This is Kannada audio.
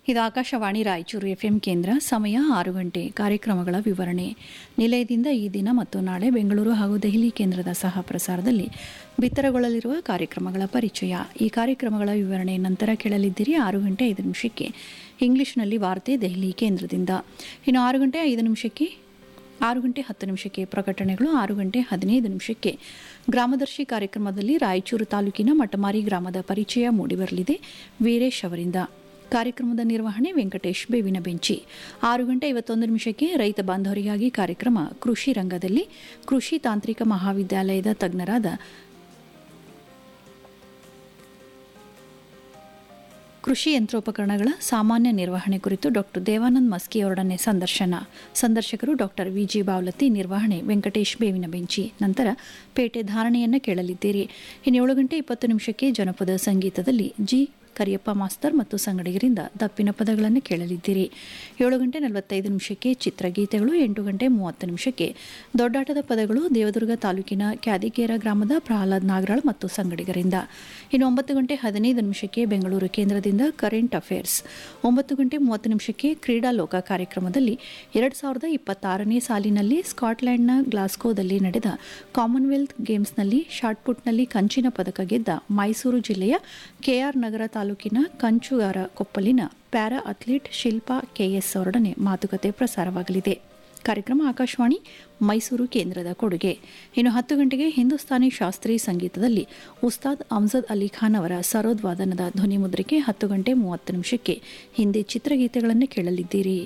ಇದು ಆಕಾಶವಾಣಿ ರಾಯಚೂರು ಎಫ್ಎಂ ಕೇಂದ್ರ ಸಮಯ ಆರು ಗಂಟೆ ಕಾರ್ಯಕ್ರಮಗಳ ವಿವರಣೆ ನಿಲಯದಿಂದ ಈ ದಿನ ಮತ್ತು ನಾಳೆ ಬೆಂಗಳೂರು ಹಾಗೂ ದೆಹಲಿ ಕೇಂದ್ರದ ಸಹ ಪ್ರಸಾರದಲ್ಲಿ ಬಿತ್ತರಗೊಳ್ಳಲಿರುವ ಕಾರ್ಯಕ್ರಮಗಳ ಪರಿಚಯ ಈ ಕಾರ್ಯಕ್ರಮಗಳ ವಿವರಣೆ ನಂತರ ಕೇಳಲಿದ್ದೀರಿ ಆರು ಗಂಟೆ ಐದು ನಿಮಿಷಕ್ಕೆ ಇಂಗ್ಲಿಷ್ನಲ್ಲಿ ವಾರ್ತೆ ದೆಹಲಿ ಕೇಂದ್ರದಿಂದ ಇನ್ನು ಆರು ಗಂಟೆ ಐದು ನಿಮಿಷಕ್ಕೆ ಆರು ಗಂಟೆ ಹತ್ತು ನಿಮಿಷಕ್ಕೆ ಪ್ರಕಟಣೆಗಳು ಆರು ಗಂಟೆ ಹದಿನೈದು ನಿಮಿಷಕ್ಕೆ ಗ್ರಾಮದರ್ಶಿ ಕಾರ್ಯಕ್ರಮದಲ್ಲಿ ರಾಯಚೂರು ತಾಲೂಕಿನ ಮಟಮಾರಿ ಗ್ರಾಮದ ಪರಿಚಯ ಮೂಡಿಬರಲಿದೆ ವೀರೇಶ್ ಅವರಿಂದ ಕಾರ್ಯಕ್ರಮದ ನಿರ್ವಹಣೆ ವೆಂಕಟೇಶ್ ಬೇವಿನ ಬೆಂಚಿ ಆರು ಗಂಟೆ ಐವತ್ತೊಂದು ನಿಮಿಷಕ್ಕೆ ರೈತ ಬಾಂಧವರಿಗಾಗಿ ಕಾರ್ಯಕ್ರಮ ಕೃಷಿ ರಂಗದಲ್ಲಿ ಕೃಷಿ ತಾಂತ್ರಿಕ ಮಹಾವಿದ್ಯಾಲಯದ ತಜ್ಞರಾದ ಕೃಷಿ ಯಂತ್ರೋಪಕರಣಗಳ ಸಾಮಾನ್ಯ ನಿರ್ವಹಣೆ ಕುರಿತು ಡಾಕ್ಟರ್ ದೇವಾನಂದ್ ಮಸ್ಕಿ ಅವರೊಡನೆ ಸಂದರ್ಶನ ಸಂದರ್ಶಕರು ಡಾಕ್ಟರ್ ವಿಜಿ ಬಾವಲತಿ ನಿರ್ವಹಣೆ ವೆಂಕಟೇಶ್ ಬೇವಿನ ಬೆಂಚಿ ನಂತರ ಪೇಟೆ ಧಾರಣೆಯನ್ನು ಕೇಳಲಿದ್ದೀರಿ ಇನ್ನು ಏಳು ಗಂಟೆ ಇಪ್ಪತ್ತು ನಿಮಿಷಕ್ಕೆ ಜನಪದ ಸಂಗೀತದಲ್ಲಿ ಜಿ ಕರಿಯಪ್ಪ ಮಾಸ್ತರ್ ಮತ್ತು ಸಂಗಡಿಗರಿಂದ ದಪ್ಪಿನ ಪದಗಳನ್ನು ಕೇಳಲಿದ್ದೀರಿ ಏಳು ಗಂಟೆ ನಲವತ್ತೈದು ನಿಮಿಷಕ್ಕೆ ಚಿತ್ರಗೀತೆಗಳು ಎಂಟು ಗಂಟೆ ಮೂವತ್ತು ನಿಮಿಷಕ್ಕೆ ದೊಡ್ಡಾಟದ ಪದಗಳು ದೇವದುರ್ಗ ತಾಲೂಕಿನ ಕ್ಯಾದಿಗೇರ ಗ್ರಾಮದ ಪ್ರಹ್ಲಾದ್ ನಾಗರಾಳ್ ಮತ್ತು ಸಂಗಡಿಗರಿಂದ ಇನ್ನು ಒಂಬತ್ತು ಗಂಟೆ ಹದಿನೈದು ನಿಮಿಷಕ್ಕೆ ಬೆಂಗಳೂರು ಕೇಂದ್ರದಿಂದ ಕರೆಂಟ್ ಅಫೇರ್ಸ್ ಒಂಬತ್ತು ಗಂಟೆ ಮೂವತ್ತು ನಿಮಿಷಕ್ಕೆ ಕ್ರೀಡಾ ಲೋಕ ಕಾರ್ಯಕ್ರಮದಲ್ಲಿ ಎರಡು ಸಾವಿರದ ಇಪ್ಪತ್ತಾರನೇ ಸಾಲಿನಲ್ಲಿ ಸ್ಕಾಟ್ಲೆಂಡ್ನ ಗ್ಲಾಸ್ಕೋದಲ್ಲಿ ನಡೆದ ಕಾಮನ್ವೆಲ್ತ್ ಗೇಮ್ಸ್ನಲ್ಲಿ ಶಾಟ್ಪುಟ್ನಲ್ಲಿ ಕಂಚಿನ ಪದಕ ಗೆದ್ದ ಮೈಸೂರು ಜಿಲ್ಲೆಯ ಕೆಆರ್ ನಗರ ತಾಲೂಕಿನ ಕಂಚುಗಾರ ಕೊಪ್ಪಲಿನ ಪ್ಯಾರಾ ಅಥ್ಲೀಟ್ ಶಿಲ್ಪಾ ಕೆಎಸ್ ಅವರೊಡನೆ ಮಾತುಕತೆ ಪ್ರಸಾರವಾಗಲಿದೆ ಕಾರ್ಯಕ್ರಮ ಆಕಾಶವಾಣಿ ಮೈಸೂರು ಕೇಂದ್ರದ ಕೊಡುಗೆ ಇನ್ನು ಹತ್ತು ಗಂಟೆಗೆ ಹಿಂದೂಸ್ತಾನಿ ಶಾಸ್ತ್ರೀಯ ಸಂಗೀತದಲ್ಲಿ ಉಸ್ತಾದ್ ಅಮ್ಜದ್ ಅಲಿ ಖಾನ್ ಅವರ ಸರೋದ್ ವಾದನದ ಧ್ವನಿ ಮುದ್ರಿಕೆ ಹತ್ತು ಗಂಟೆ ಮೂವತ್ತು ನಿಮಿಷಕ್ಕೆ ಹಿಂದಿ ಚಿತ್ರಗೀತೆಗಳನ್ನು ಕೇಳಲಿದ್ದೀರಿ